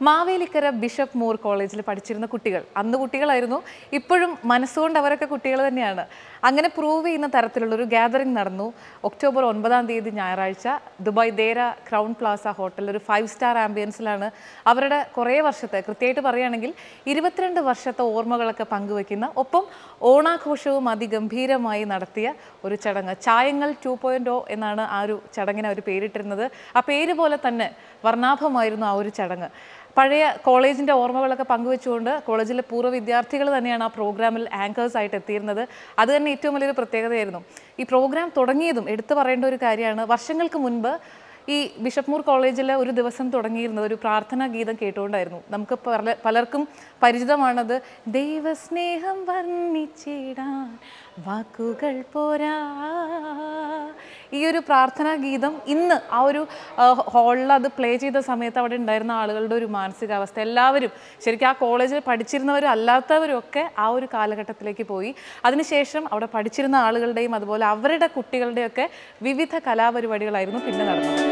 Mavelikkara bishop Moore കോളേജിൽ പഠിച്ചിരുന്ന കുട്ടികൾ അന്ന് കുട്ടികളായിരുന്നു ഇപ്പോഴും മനസ്സുകൊണ്ട് അവരൊക്കെ കുട്ടികൾ തന്നെയാണ് അങ്ങനെ പ്രൂവ് ചെയ്യുന്ന തരത്തിലുള്ള ഒരു ഗ്യാതറിംഗ് നടന്നു ഒക്ടോബർ ഒൻപതാം തീയതി ഞായറാഴ്ച ദുബായ് ദേര ക്രൗൺ പ്ലാസ ഹോട്ടലിൽ ഒരു ഫൈവ് സ്റ്റാർ ആംബിയൻസിലാണ് അവരുടെ കുറേ വർഷത്തെ കൃത്യമായിട്ട് പറയുകയാണെങ്കിൽ ഇരുപത്തിരണ്ട് വർഷത്തെ ഓർമ്മകളൊക്കെ പങ്കുവെക്കുന്ന ഒപ്പം ഓണാഘോഷവും അതിഗംഭീരമായി നടത്തിയ ഒരു ചടങ്ങ് ചായങ്ങൾ ടു പോയിൻ്റ് ഒ എന്നാണ് ആ ഒരു ചടങ്ങിന് അവർ പേരിട്ടിരുന്നത് ആ പേര് പോലെ തന്നെ വർണ്ണാഭമായിരുന്നു ആ ഒരു ചടങ്ങ് പഴയ കോളേജിൻ്റെ ഓർമ്മകളൊക്കെ പങ്കുവെച്ചുകൊണ്ട് കോളേജിലെ പൂർവ്വ വിദ്യാർത്ഥികൾ തന്നെയാണ് ആ പ്രോഗ്രാമിൽ ആങ്കേഴ്സ് ആയിട്ട് എത്തിയിരുന്നത് അത് തന്നെ ഏറ്റവും വലിയൊരു പ്രത്യേകതയായിരുന്നു ഈ പ്രോഗ്രാം തുടങ്ങിയതും എടുത്തു പറയേണ്ട ഒരു കാര്യമാണ് വർഷങ്ങൾക്ക് മുൻപ് ഈ ബിഷപ്പ്മൂർ കോളേജിൽ ഒരു ദിവസം തുടങ്ങിയിരുന്നത് ഒരു പ്രാർത്ഥനാ ഗീതം കേട്ടുകൊണ്ടായിരുന്നു നമുക്ക് പല പലർക്കും പരിചിതമാണത് ദൈവസ്നേഹം വർണ്ണിച്ചിടാൻ വാക്കുകൾ പോരാ ഈ ഒരു പ്രാർത്ഥനാ ഗീതം ഇന്ന് ആ ഒരു ഹാളിൽ അത് പ്ലേ ചെയ്ത സമയത്ത് അവിടെ ഉണ്ടായിരുന്ന ആളുകളുടെ ഒരു മാനസികാവസ്ഥ എല്ലാവരും ശരിക്കും ആ കോളേജിൽ പഠിച്ചിരുന്നവരും അല്ലാത്തവരും ഒക്കെ ആ ഒരു കാലഘട്ടത്തിലേക്ക് പോയി അതിനുശേഷം അവിടെ പഠിച്ചിരുന്ന ആളുകളുടെയും അതുപോലെ അവരുടെ കുട്ടികളുടെയൊക്കെ വിവിധ കലാപരിപാടികളായിരുന്നു പിന്നെ നടന്നത്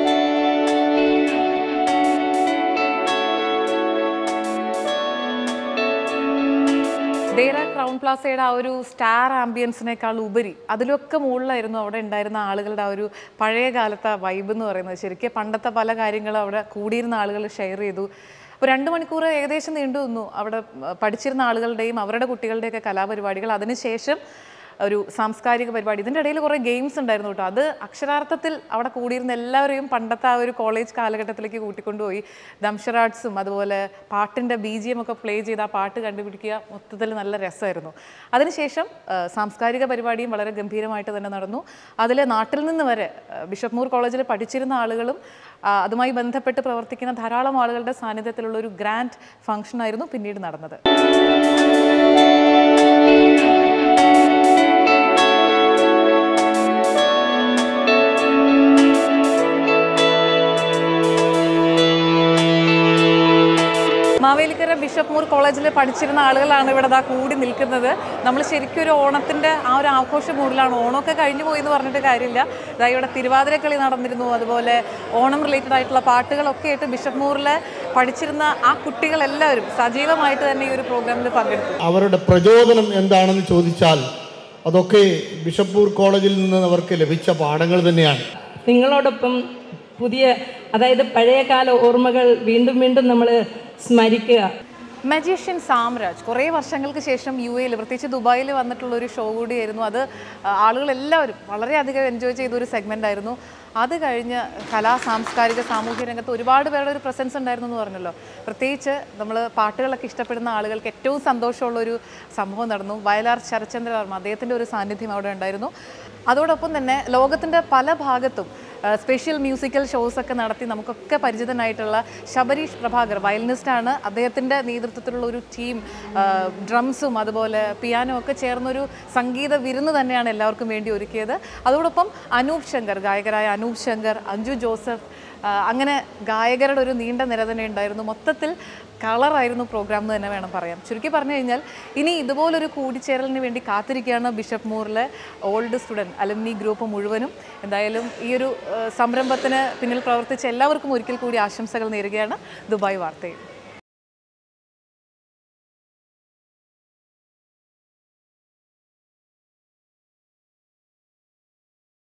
ദേര ക്രൗൺ പ്ലാസയുടെ ആ ഒരു സ്റ്റാർ ആംബിയൻസിനേക്കാൾ ഉപരി അതിലൊക്കെ മുകളിലായിരുന്നു അവിടെ ഉണ്ടായിരുന്ന ആളുകളുടെ ആ ഒരു പഴയ കാലത്തെ വൈബ് എന്ന് പറയുന്നത് ശരിക്കും പണ്ടത്തെ പല കാര്യങ്ങളും അവിടെ കൂടിയിരുന്ന ആളുകൾ ഷെയർ ചെയ്തു അപ്പോൾ രണ്ട് മണിക്കൂർ ഏകദേശം നീണ്ടു നിന്നു അവിടെ ഉം, പഠിച്ചിരുന്ന ആളുകളുടെയും അവരുടെ കുട്ടികളുടെയൊക്കെ കലാപരിപാടികൾ അതിനുശേഷം ഒരു സാംസ്കാരിക പരിപാടി ഇതിൻ്റെ ഇടയിൽ കുറേ ഗെയിംസ് ഉണ്ടായിരുന്നു കേട്ടോ അത് അക്ഷരാർത്ഥത്തിൽ അവിടെ കൂടിയിരുന്ന എല്ലാവരെയും പണ്ടത്തെ ആ ഒരു കോളേജ് കാലഘട്ടത്തിലേക്ക് കൂട്ടിക്കൊണ്ടുപോയി ദംഷറാട്സും അതുപോലെ പാട്ടിൻ്റെ ബി ജി എം ഒക്കെ പ്ലേ ചെയ്ത് ആ പാട്ട് കണ്ടുപിടിക്കുക മൊത്തത്തിൽ നല്ല രസമായിരുന്നു അതിനുശേഷം ആ, സാംസ്കാരിക പരിപാടിയും വളരെ ഗംഭീരമായിട്ട് തന്നെ നടന്നു അതിൽ നാട്ടിൽ നിന്ന് വരെ ആ, ബിഷപ്പ് മൂർ കോളേജിൽ പഠിച്ചിരുന്ന ആളുകളും ആ, അതുമായി ബന്ധപ്പെട്ട് പ്രവർത്തിക്കുന്ന ധാരാളം ആളുകളുടെ സാന്നിധ്യത്തിലുള്ള ഒരു ഗ്രാൻഡ് ഫംഗ്ഷനായിരുന്നു പിന്നീട് നടന്നത് മാവേലിക്കര ബിഷപ്പ് മൂർ കോളേജിൽ പഠിച്ചിരുന്ന ആളുകളാണ് ഇവിടെ ദാ കൂടി നിൽക്കുന്നത് നമ്മൾ ശരിക്കും ഒരു ഓണത്തിൻ്റെ ആ ഒരു ആഘോഷ മൂഡിലാണ് ഓണമൊക്കെ കഴിഞ്ഞു പോയി എന്ന് പറഞ്ഞിട്ട് കാര്യമില്ല ഇതാ ഇവിടെ തിരുവാതിരക്കളി നടന്നിരുന്നു അതുപോലെ ഓണം റിലേറ്റഡ് ആയിട്ടുള്ള പാട്ടുകളൊക്കെ ആയിട്ട് ബിഷപ്പ് മൂറിൽ പഠിച്ചിരുന്ന ആ കുട്ടികളെല്ലാവരും സജീവമായിട്ട് തന്നെ ഈ ഒരു പ്രോഗ്രാമിൽ പങ്കെടുത്തു അവരുടെ പ്രചോദനം എന്താണെന്ന് ചോദിച്ചാൽ അതൊക്കെ ബിഷപ്പൂർ കോളേജിൽ നിന്ന് അവർക്ക് ലഭിച്ച പാഠങ്ങൾ തന്നെയാണ് നിങ്ങളോടൊപ്പം പുതിയ അതായത് പഴയകാല ഓർമ്മകൾ വീണ്ടും വീണ്ടും നമ്മൾ സ്മരിക്കുക മജീഷ്യൻ സാമ്രാജ് കുറേ വർഷങ്ങൾക്ക് ശേഷം യു എയിൽ പ്രത്യേകിച്ച് ദുബായിൽ വന്നിട്ടുള്ള ഒരു ഷോ കൂടിയായിരുന്നു അത് ആളുകൾ എല്ലാവരും വളരെയധികം എൻജോയ് ചെയ്ത ഒരു സെഗ്മെൻ്റ് ആയിരുന്നു അത് കഴിഞ്ഞ് കലാ സാംസ്കാരിക സാമൂഹ്യ രംഗത്ത് ഒരുപാട് പേരുടെ ഒരു പ്രസൻസ് ഉണ്ടായിരുന്നു എന്ന് പറഞ്ഞല്ലോ പ്രത്യേകിച്ച് നമ്മൾ പാട്ടുകളൊക്കെ ഇഷ്ടപ്പെടുന്ന ആളുകൾക്ക് ഏറ്റവും സന്തോഷമുള്ള ഒരു സംഭവം നടന്നു വയലാർ ശരചന്ദ്ര വർമ്മ അദ്ദേഹത്തിൻ്റെ ഒരു സാന്നിധ്യം അവിടെ ഉണ്ടായിരുന്നു അതോടൊപ്പം തന്നെ ലോകത്തിൻ്റെ പല ഭാഗത്തും സ്പെഷ്യൽ മ്യൂസിക്കൽ ഷോസ് ഒക്കെ നടത്തി നമുക്കൊക്കെ പരിചിതനായിട്ടുള്ള ശബരീഷ് പ്രഭാകർ വയലിനിസ്റ്റാണ് അദ്ദേഹത്തിൻ്റെ നേതൃത്വത്തിലുള്ള ഒരു ടീം ഡ്രംസും അതുപോലെ പിയാനോ ഒക്കെ ചേർന്നൊരു സംഗീത വിരുന്ന് തന്നെയാണ് എല്ലാവർക്കും വേണ്ടി ഒരുക്കിയത് അതോടൊപ്പം അനൂപ് ശങ്കർ ഗായകരായ അനൂപ് ശങ്കർ അഞ്ജു ജോസഫ് ആ, അങ്ങനെ ഗായകരുടെ ഒരു നീണ്ട നിര തന്നെ ഉണ്ടായിരുന്നു മൊത്തത്തിൽ കളറായിരുന്നു പ്രോഗ്രാം എന്ന് തന്നെ വേണം പറയാം ചുരുക്കി പറഞ്ഞു കഴിഞ്ഞാൽ ഇനി ഇതുപോലൊരു കൂടിച്ചേരലിന് വേണ്ടി കാത്തിരിക്കുകയാണ് ബിഷപ്പ് മൂറിലെ ഓൾഡ് സ്റ്റുഡൻറ്റ് അലുമിനി ഗ്രൂപ്പ് മുഴുവനും എന്തായാലും ഈ ഒരു ആ, സംരംഭത്തിന് പിന്നിൽ പ്രവർത്തിച്ച എല്ലാവർക്കും ഒരിക്കൽ കൂടി ആശംസകൾ നേരുകയാണ് ദുബായ് വാർത്തയിൽ